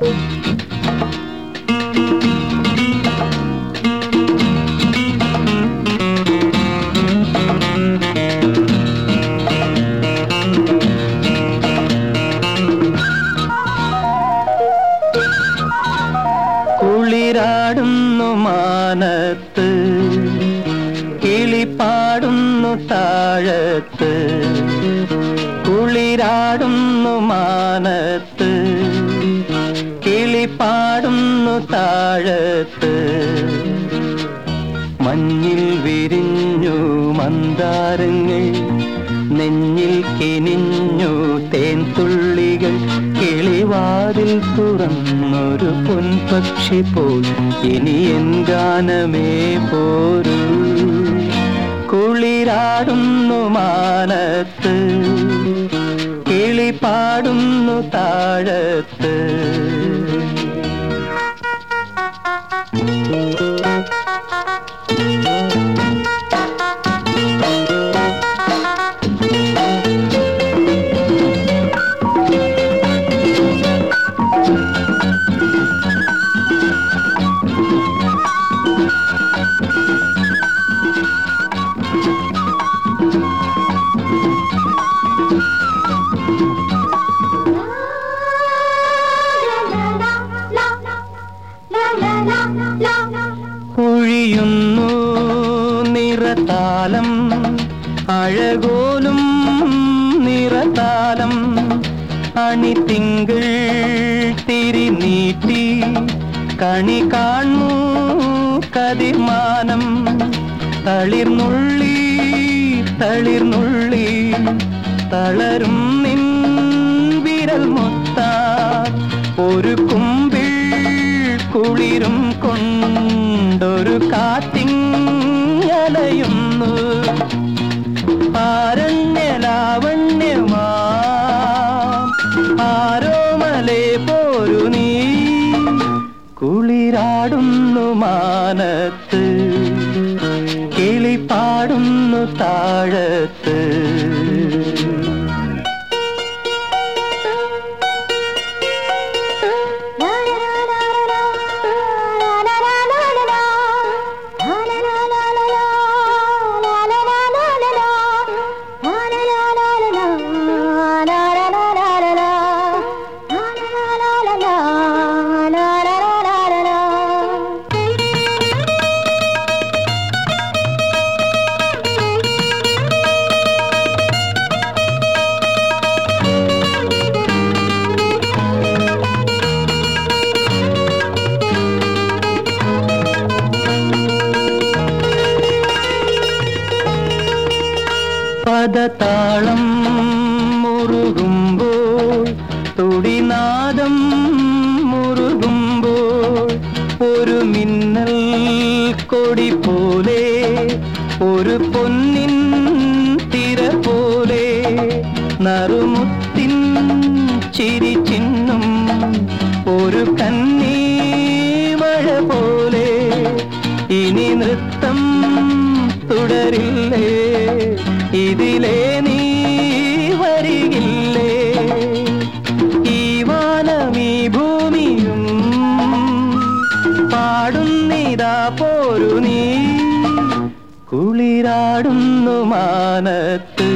കുളിരാടുന്നു മാനത്ത് കിളിപ്പാടുന്നു താഴത്ത് കുളിരാടുന്നു മാനത്ത് കിളിപ്പാടുന്നു താഴത്ത് മഞ്ഞിൽ വിരിഞ്ഞു മന്ദാരങ്ങൾ നെഞ്ഞിൽ കിനിഞ്ഞു തേൻതുള്ളികൾ കിളിവാതിൽ തുറന്നൊരു പൊൻപക്ഷി പോൽ ഇനി എൻ ഗാനമേ പോരൂ കുളിരാടുന്നു മാനത്ത് കിളിപ്പാടുന്നു താഴത്ത് ഒഴിയുന്നു നിറതാലം അഴകോലും നിറതാലം അണിതിങ്കൾ തിരി നീട്ടി കണി കാണു കതിർമാനം തളിർന്നുള്ളി തളിർന്നുള്ളി തളരും നിൻ വിരൽ മൊത്ത ഒരു കുമ്പിൾ കുളിരും കൊണ്ടൊരു കാത്തിങ്ങലയുന്നു ആരണ്യലാവണ്യമാ ആരോമലേ പോരു നീ കുളിരാടുന്നു മാനത്ത് കിളിപ്പാടുന്നു താഴത്ത് പദതാളം മുറുകുമ്പോൾ തുടിനാദം മുറുകുമ്പോൾ ഒരു മിന്നൽ കൊടി പോലെ ഒരു പൊന്നിൻ തിര പോലെ നറുമുത്തിൻ ചിരി ചിഹ്നം ഒരു കന്നീ മഴ പോലെ ഇനി നൃത്തം തുടരില്ലേ ഇതിലേ നീ വരികില്ലേ ഈ വാനം ഈ ഭൂമിയും പാടുന്നിതാ പോരു നീ കുളിരാടുന്നു മാനത്ത്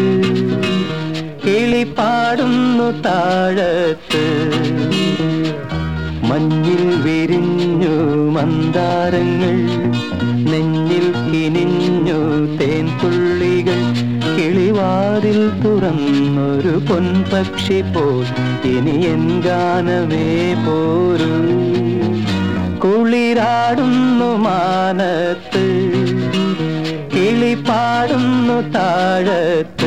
കിളിപ്പാടുന്നു താഴത്ത് മഞ്ഞിൽ വിരിഞ്ഞു മന്ദാരങ്ങൾ നെഞ്ഞിൽ കിനിഞ്ഞു തേൻതുള്ളികൾ കിളിവാതിൽ തുറന്നൊരു പൊൻപക്ഷി പോൽ ഇനി എൻ ഗാനമേ പോരൂ കുളിരാടുന്നു മാനത്ത് കിളിപ്പാടുന്നു താഴത്ത്